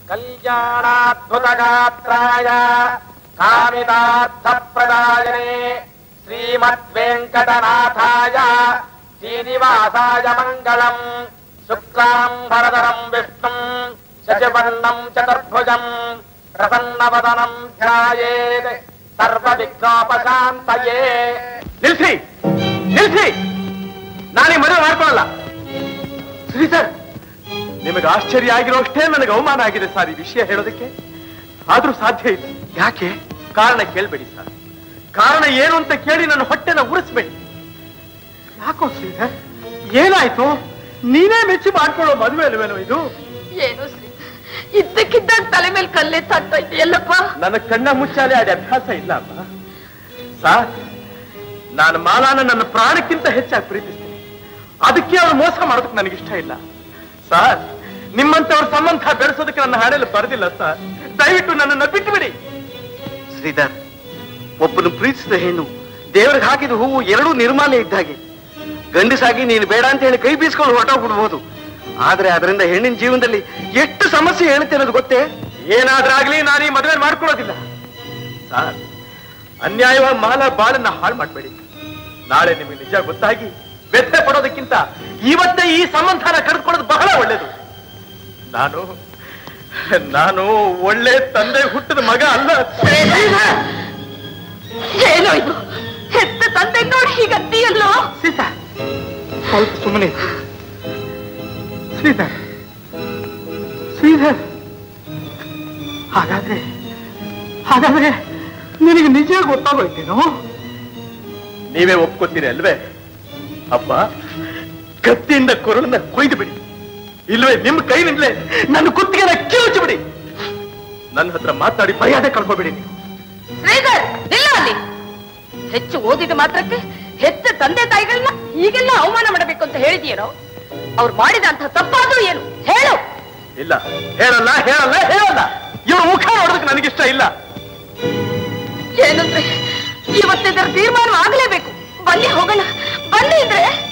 ಕಲ್ಯಾಣಾದ್ಭುತಗಾತ್ರಾಯ ಕಾಮಿತಾರ್ಥಪ್ರದಾಯನೆ ಶ್ರೀಮದ್ವೆಂಕಟನಾಥಾಯ ಶ್ರೀನಿವಾಸಾಯ ಮಂಗಳಂ ಶುಕ್ಲಾಂಬರಧರಂ ವಿಷ್ಣುಂ ಶಶಿವರ್ಣಂ ಚತುರ್ಭುಜಂ ಪ್ರಸನ್ನವದನಂ ಧ್ಯಾಯೇತ್ ಸರ್ವವಿಘ್ನೋಪಶಾಂತಯೇ ನಿಲ್ಸಿ ನಿಲ್ಸಿ ನಾನೇ ಮದುವೆ ಮಾಡ್ಕೊಳ್ಳಲ್ಲ ಶ್ರೀಧರ್ ನಿಮಗೆ ಆಶ್ಚರ್ಯ ಆಗಿರೋಷ್ಟೇ ನನಗೆ ಅವಮಾನ ಆಗಿದೆ ಸರ್ ಈ ವಿಷಯ ಹೇಳೋದಕ್ಕೆ ಆದ್ರೂ ಸಾಧ್ಯ ಇಲ್ಲ ಯಾಕೆ ಕಾರಣ ಕೇಳ್ಬೇಡಿ ಸರ್ ಕಾರಣ ಏನು ಅಂತ ಕೇಳಿ ನನ್ನ ಹೊಟ್ಟೆನ ಉರಿಸ್ಬೇಡಿ ಯಾಕೋ ಶ್ರೀಧರ್ ಏನಾಯ್ತು ನೀನೇ ಮೆಚ್ಚಿ ಮಾಡ್ಕೊಳ್ಳೋ ಮದುವೆ ಅಲ್ವೇನೋ ಇದು ಏನು ಶ್ರೀ ಇದ್ದಕ್ಕಿದ್ದಾಗ ತಲೆ ಮೇಲೆ ಕಲ್ಲೇ ತಟ್ಟ ಇದೆಯಲ್ಲಪ್ಪ ನನ್ನ ಕಣ್ಣ ಮುಚ್ಚಾಲೆ ಆದ ಅಭ್ಯಾಸ ಇಲ್ಲ ಅಮ್ಮ ಸಾರ್ ನಾನು ಮಾಲಾನ ನನ್ನ ಪ್ರಾಣಕ್ಕಿಂತ ಹೆಚ್ಚಾಗಿ ಪ್ರೀತಿಸ್ತೀನಿ ಅದಕ್ಕೆ ಅವಳು ಮೋಸ ಮಾಡೋದಕ್ಕೆ ನನಗಿಷ್ಟ ಇಲ್ಲ ಸರ್ ನಿಮ್ಮಂತವ್ರ ಸಂಬಂಧ ಬೆಳೆಸೋದಕ್ಕೆ ನನ್ನ ಹಾಡೆಲ್ಲ ಬರೆದಿಲ್ಲ ಸರ್ ದಯವಿಟ್ಟು ನನ್ನನ್ನು ಬಿಟ್ಟುಬಿಡಿ ಶ್ರೀಧರ್ ಒಬ್ಬನು ಪ್ರೀತಿಸಿದ ಹೆಣ್ಣು ದೇವರಿಗೆ ಹಾಕಿದ ಹೂವು ಎರಡೂ ನಿರ್ಮಾಲ್ಯ ಇದ್ದಾಗೆ ಗಂಡಸಾಗಿ ನೀನು ಬೇಡ ಅಂತ ಹೇಳಿ ಕೈ ಬೀಸ್ಕೊಂಡು ಹೊರಟೋಗ್ಬಿಡ್ಬೋದು ಆದ್ರೆ ಅದರಿಂದ ಹೆಣ್ಣಿನ ಜೀವನದಲ್ಲಿ ಎಷ್ಟು ಸಮಸ್ಯೆ ಹೇಳುತ್ತೆ ಅನ್ನೋದು ಗೊತ್ತೇ ಏನಾದ್ರಾಗ್ಲಿ ನಾನು ಈ ಮದುವೆ ಮಾಡ್ಕೊಳ್ಳೋದಿಲ್ಲ ಸರ್ ಅನ್ಯಾಯವಾಗಿ ಮಾಲ ಬಾಳನ್ನ ಹಾಳು ಮಾಡಬೇಡಿ ನಾಳೆ ನಿಮಗೆ ನಿಜ ಗೊತ್ತಾಗಿ ವ್ಯಥೆ ಪಡೋದಕ್ಕಿಂತ ಇವತ್ತೇ ಈ ಸಂಬಂಧನ ಕರೆದುಕೊಳ್ಳೋದು ಬಹಳ ಒಳ್ಳೇದು ನಾನು ನಾನು ಒಳ್ಳೆ ತಂದೆ ಹುಟ್ಟಿದ ಮಗ ಅಲ್ಲ ಏನೋ ಇದು ಹೆತ್ತ ತಂದೆ ನೋಡಿ ಹೀಗಂತೀಯಲ್ಲೋ ಸೀತಾ ಸ್ವಲ್ಪ ಸುಮ್ಮನೆ ಶ್ರೀಧರ್ ಶ್ರೀಧರ್ ಹಾಗಾದ್ರೆ ಹಾಗಾದ್ರೆ ನಿನಗೆ ನಿಜ ಗೊತ್ತಾಗೋಯ್ತೇನೋ ನೀವೇ ಒಪ್ಕೋತೀರಿ ಅಲ್ವೇ ಅಪ್ಪ ಕತ್ತಿಯಿಂದ ಕೊರಳನ್ನ ಕೊಯ್ದು ಬಿಡಿ ಇಲ್ವೇ ನಿಮ್ ಕೈನಿಂದಲೇ ನನ್ನ ಕುತ್ತಿಗೆನ ಕಿವುಚಿ ಬಿಡಿ ನನ್ನ ಹತ್ರ ಮಾತಾಡಿ ಮರ್ಯಾದೆ ಕಳ್ಕೊಬೇಡಿ ನೀವು ಶ್ರೀಧರ್ ನಿಲ್ಲ ಅಲ್ಲಿ ಹೆಚ್ಚು ಓದಿದ ಮಾತ್ರಕ್ಕೆ ಹೆತ್ತ ತಂದೆ ತಾಯಿಗಳನ್ನ ಹೀಗೆಲ್ಲ ಅವಮಾನ ಮಾಡಬೇಕು ಅಂತ ಹೇಳಿದೀಯನೋ ಅವ್ರು ಮಾಡಿದಂತ ತಪ್ಪಾದ್ರೂ ಏನು ಹೇಳು ಇಲ್ಲ ಹೇಳಲ್ಲ ಹೇಳಲ್ಲ ಹೇಳಲ್ಲ ಇವ್ರ ಮುಖ ನೋಡೋದಕ್ಕೆ ನನಗಿಷ್ಟ ಇಲ್ಲ ಏನಂದ್ರೆ ಇವತ್ತಿದ್ರ ತೀರ್ಮಾನ ಆಗ್ಲೇಬೇಕು ಬನ್ನಿ ಹೋಗೋಣ ಬನ್ನಿ ಇದ್ರೆ